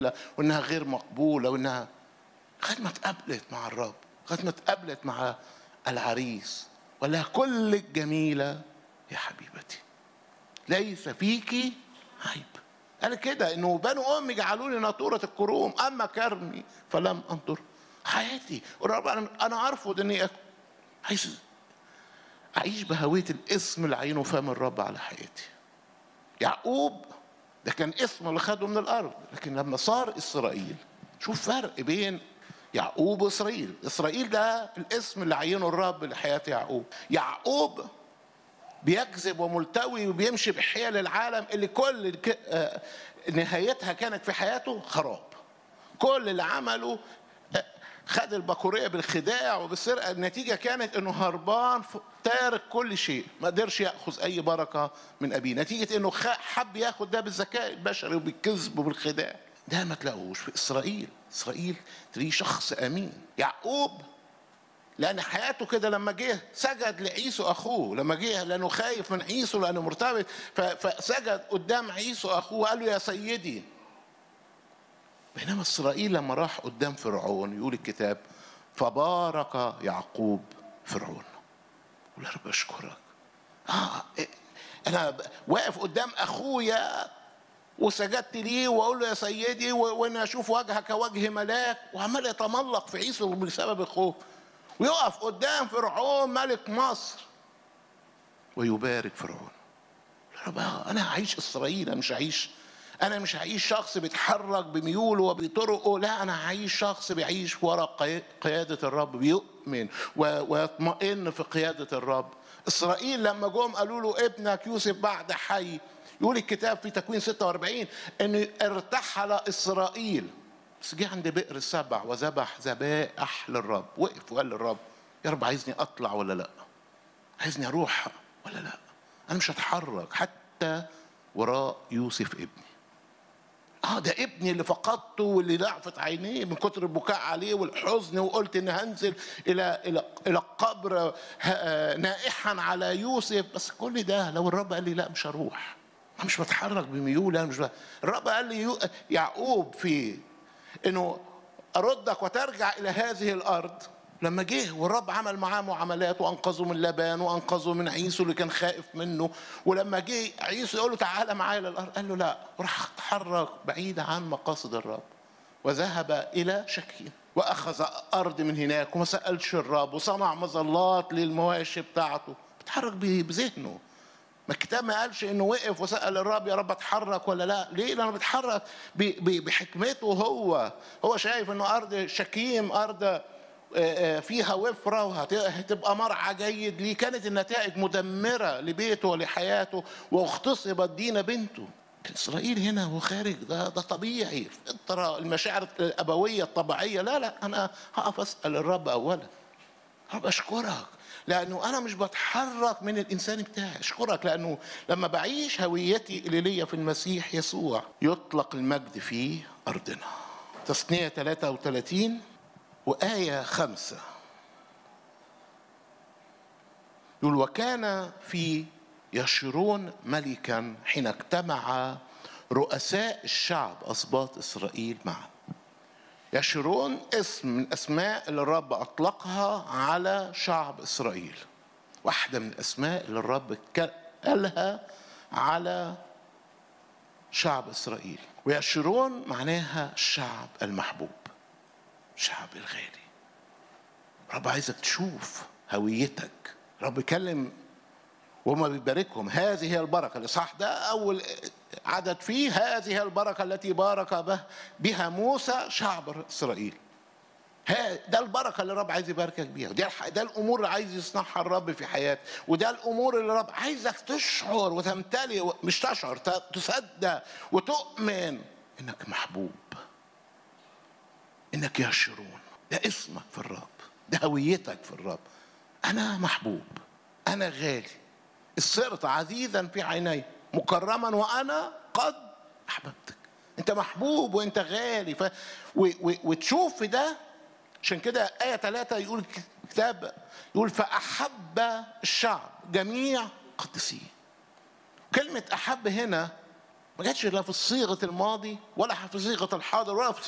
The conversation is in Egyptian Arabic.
وانها غير مقبوله وانها لغايه ما اتقابلت مع الرب لغايه ما اتقابلت مع العريس ولا كل جميله يا حبيبتي ليس فيكي عيب قال كده انه بنو امي جعلوني ناطوره الكروم اما كرمي فلم انظر حياتي الرب انا انا ارفض اني أك- عايز اعيش بهويه الاسم اللي عينه فم الرب على حياتي يعقوب ده كان اسمه اللي خده من الارض لكن لما صار اسرائيل شوف فرق بين يعقوب واسرائيل اسرائيل ده الاسم اللي عينه الرب لحياه يعقوب يعقوب بيكذب وملتوي وبيمشي بحيل العالم اللي كل ك- آه، نهايتها كانت في حياته خراب كل اللي عمله آه، خد البكورية بالخداع وبالسرقة النتيجة كانت انه هربان ف- تارك كل شيء ما قدرش ياخذ اي بركة من ابيه نتيجة انه خ- حب ياخد ده بالذكاء البشري وبالكذب وبالخداع ده ما تلاقوش في اسرائيل اسرائيل تلاقيه شخص امين يعقوب لان حياته كده لما جه سجد لعيسو اخوه لما جه لانه خايف من عيسو لانه مرتبط ف- فسجد قدام عيسو اخوه وقال له يا سيدي بينما اسرائيل لما راح قدام فرعون يقول الكتاب فبارك يعقوب فرعون يقول يا رب اشكرك اه إيه، انا ب- واقف قدام اخويا وسجدت ليه واقول له يا سيدي و- وانا اشوف وجهك وجه ملاك وعمال يتملق في عيسو بسبب الخوف ويقف قدام فرعون ملك مصر ويبارك فرعون يا رب آه، انا هعيش اسرائيل انا مش هعيش انا مش هعيش شخص بيتحرك بميوله وبطرقه لا انا هعيش شخص بيعيش ورا قي- قياده الرب بيؤمن و- ويطمئن في قياده الرب اسرائيل لما جم قالوا له ابنك يوسف بعد حي يقول الكتاب في تكوين 46 ان ارتحل اسرائيل بس جه عند بئر السبع وذبح ذبائح للرب وقف وقال للرب يا رب عايزني اطلع ولا لا عايزني اروح ولا لا انا مش هتحرك حتى وراء يوسف ابني اه ده ابني اللي فقدته واللي ضعفت عينيه من كتر البكاء عليه والحزن وقلت اني هنزل الى الى الى القبر ه- نائحا على يوسف بس كل ده لو الرب قال لي لا مش هروح انا مش بتحرك بميول انا مش ب... الرب قال لي يو... يعقوب في انه اردك وترجع الى هذه الارض لما جه والرب عمل معاه معاملات وانقذه من لبان وانقذه من عيسو اللي كان خائف منه ولما جه عيسو يقول له تعالى معايا للارض قال له لا راح اتحرك بعيد عن مقاصد الرب وذهب الى شكيم واخذ ارض من هناك وما سالش الرب وصنع مظلات للمواشي بتاعته اتحرك ب- بذهنه ما الكتاب ما قالش انه وقف وسال الرب يا رب اتحرك ولا لا ليه لانه بيتحرك ب- ب- بحكمته هو هو شايف انه ارض شكيم ارض آه، آه، فيها وفرة وهتبقى مرعى جيد ليه كانت النتائج مدمرة لبيته ولحياته واغتصبت دينا بنته كان إسرائيل هنا وهو خارج ده ده طبيعي الفطرة المشاعر الأبوية الطبيعية لا لا أنا هقف أسأل الرب أولا رب اشكرك لانه انا مش بتحرك من الانسان بتاعي اشكرك لانه لما بعيش هويتي اللي ليا في المسيح يسوع يطلق المجد في ارضنا تثنيه 33 وايه خمسة يقول وكان في يشرون ملكا حين اجتمع رؤساء الشعب اسباط اسرائيل معا يشرون اسم من اسماء اللي الرب اطلقها على شعب اسرائيل واحده من الاسماء اللي الرب ك- قالها على شعب اسرائيل ويشرون معناها الشعب المحبوب الشعب الغالي رب عايزك تشوف هويتك رب يكلم وما بيباركهم هذه هي البركة الإصحاح ده أول عدد فيه هذه هي البركة التي بارك به بها موسى شعب إسرائيل ها ده البركة اللي الرب عايز يباركك بيها وده الح- ده الأمور اللي عايز يصنعها الرب في حياتك وده الأمور اللي الرب عايزك تشعر وتمتلئ و- مش تشعر ت- تصدق وتؤمن إنك محبوب إنك يشرون ده اسمك في الرب ده هويتك في الرب أنا محبوب أنا غالي صرت عزيزا في عيني مكرما وانا قد احببتك انت محبوب وانت غالي ف... و... و... وتشوف في ده عشان كده آية ثلاثة يقول الكتاب يقول فأحب الشعب جميع قدسيه كلمة أحب هنا ما جاتش لا في صيغه الماضي ولا في صيغه الحاضر ولا في